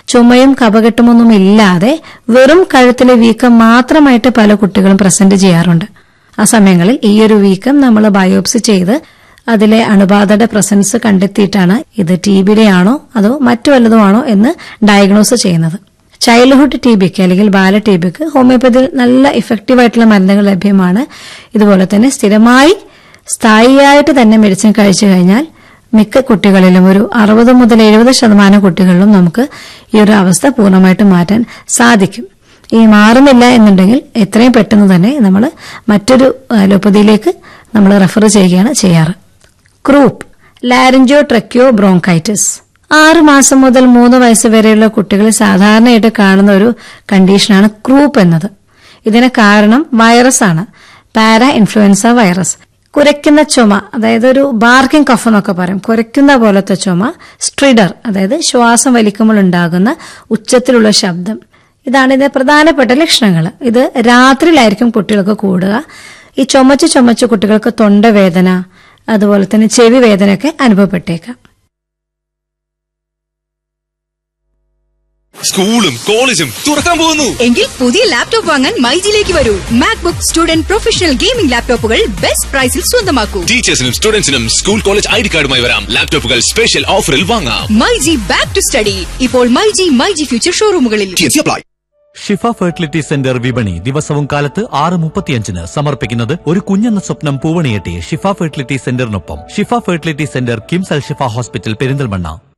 ചുമയും കപകെട്ടുമൊന്നും ഇല്ലാതെ വെറും കഴുത്തിലെ വീക്കം മാത്രമായിട്ട് പല കുട്ടികളും പ്രസന്റ് ചെയ്യാറുണ്ട് ആ സമയങ്ങളിൽ ഈ ഒരു വീക്കം നമ്മൾ ബയോപ്സി ചെയ്ത് അതിലെ അണുബാധയുടെ പ്രസൻസ് കണ്ടെത്തിയിട്ടാണ് ഇത് ടി ബിയുടെ ആണോ അതോ മറ്റു വല്ലതുമാണോ എന്ന് ഡയഗ്നോസ് ചെയ്യുന്നത് ചൈൽഡ്ഹുഡ് ടി ബിക്ക് അല്ലെങ്കിൽ ബാല ടി ബിക്ക് ഹോമിയോപ്പതിയിൽ നല്ല ഇഫക്റ്റീവ് ആയിട്ടുള്ള മരുന്നുകൾ ലഭ്യമാണ് ഇതുപോലെ തന്നെ സ്ഥിരമായി സ്ഥായിയായിട്ട് തന്നെ മെഡിസിൻ കഴിച്ചു കഴിഞ്ഞാൽ മിക്ക കുട്ടികളിലും ഒരു അറുപത് മുതൽ എഴുപത് ശതമാനം കുട്ടികളിലും നമുക്ക് ഈ ഒരു അവസ്ഥ പൂർണ്ണമായിട്ട് മാറ്റാൻ സാധിക്കും ഈ മാറുന്നില്ല എന്നുണ്ടെങ്കിൽ എത്രയും പെട്ടെന്ന് തന്നെ നമ്മൾ മറ്റൊരു അലോപ്പതിയിലേക്ക് നമ്മൾ റെഫർ ചെയ്യുകയാണ് ചെയ്യാറ് ക്രൂപ്പ് ലാരിഞ്ചോ ട്രക്യോ ബ്രോങ്കൈറ്റിസ് ആറ് മാസം മുതൽ മൂന്ന് വയസ്സ് വരെയുള്ള കുട്ടികളിൽ സാധാരണയായിട്ട് കാണുന്ന ഒരു കണ്ടീഷനാണ് ക്രൂപ്പ് എന്നത് ഇതിന് കാരണം വൈറസ് ആണ് പാര ഇൻഫ്ലുവൻസ വൈറസ് കുരയ്ക്കുന്ന ചുമ അതായത് ഒരു ബാർക്കിംഗ് കഫ് എന്നൊക്കെ പറയും കുരയ്ക്കുന്ന പോലത്തെ ചുമ സ്ട്രിഡർ അതായത് ശ്വാസം വലിക്കുമ്പോൾ ഉണ്ടാകുന്ന ഉച്ചത്തിലുള്ള ശബ്ദം ഇതാണ് ഇതിന്റെ പ്രധാനപ്പെട്ട ലക്ഷണങ്ങൾ ഇത് രാത്രിയിലായിരിക്കും കുട്ടികൾക്ക് കൂടുക ഈ ചുമച്ച് ചുമച്ച് കുട്ടികൾക്ക് തൊണ്ടവേദന അതുപോലെ തന്നെ ചെവി വേദനയൊക്കെ അനുഭവപ്പെട്ടേക്കാം സ്കൂളും കോളേജും തുറക്കാൻ പോകുന്നു എങ്കിൽ പുതിയ ലാപ്ടോപ്പ് വാങ്ങാൻ മൈജിലേക്ക് വരൂ മാക്ബുക്ക് സ്റ്റുഡന്റ് പ്രൊഫഷണൽ ഗെയിമിംഗ് ലാപ്ടോപ്പുകൾ ബെസ്റ്റ് പ്രൈസിൽ സ്വന്തമാക്കൂ ടീച്ചേഴ്സിനും സ്റ്റുഡൻസിനും സ്കൂൾ കോളേജ് ഐ ഡി കാർഡുമായി വരാം ലാപ്ടോപ്പുകൾ സ്പെഷ്യൽ ഓഫറിൽ വാങ്ങാം മൈജി ബാക്ക് ടു സ്റ്റഡി ഇപ്പോൾ മൈജി മൈജി ഫ്യൂച്ചർ ഷോറൂമുകളിൽ അപ്ലൈ ഷിഫ ഫെർട്ടിലിറ്റി സെന്റർ വിപണി ദിവസവും കാലത്ത് ആറ് മുപ്പത്തിയഞ്ചിന് സമർപ്പിക്കുന്നത് ഒരു കുഞ്ഞെന്ന സ്വപ്നം പൂവണിയെട്ടി ഷിഫ ഫെർട്ടിലിറ്റി സെന്ററിനൊപ്പം Shifa fertility centre KIMS Al Shifa hospital Perinthalmanna